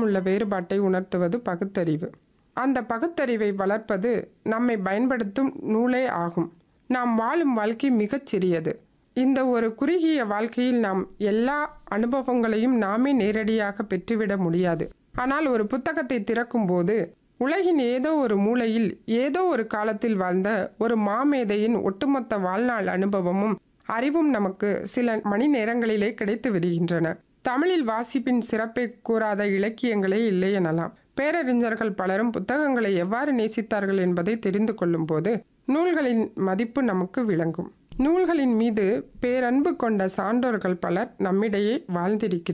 உள்ள வேறுபாட்டை உணர்த்துவது பகுத்தறிவு அந்த பகுத்தறிவை வளர்ப்பது நம்மை பயன்படுத்தும் நூலே ஆகும் நாம் வாழும் வாழ்க்கை மிகச் சிறியது இந்த ஒரு குறுகிய வாழ்க்கையில் நாம் எல்லா அனுபவங்களையும் நாமே நேரடியாக பெற்றுவிட முடியாது ஆனால் ஒரு புத்தகத்தை திறக்கும்போது உலகின் ஏதோ ஒரு மூலையில் ஏதோ ஒரு காலத்தில் வாழ்ந்த ஒரு மாமேதையின் ஒட்டுமொத்த வாழ்நாள் அனுபவமும் அறிவும் நமக்கு சில மணி நேரங்களிலே கிடைத்து விடுகின்றன தமிழில் வாசிப்பின் சிறப்பை கூறாத இலக்கியங்களே இல்லை எனலாம் பேரறிஞர்கள் பலரும் புத்தகங்களை எவ்வாறு நேசித்தார்கள் என்பதை தெரிந்து கொள்ளும்போது நூல்களின் மதிப்பு நமக்கு விளங்கும் நூல்களின் மீது பேரன்பு கொண்ட சான்றோர்கள் பலர் நம்மிடையே வாழ்ந்திருக்கிறார்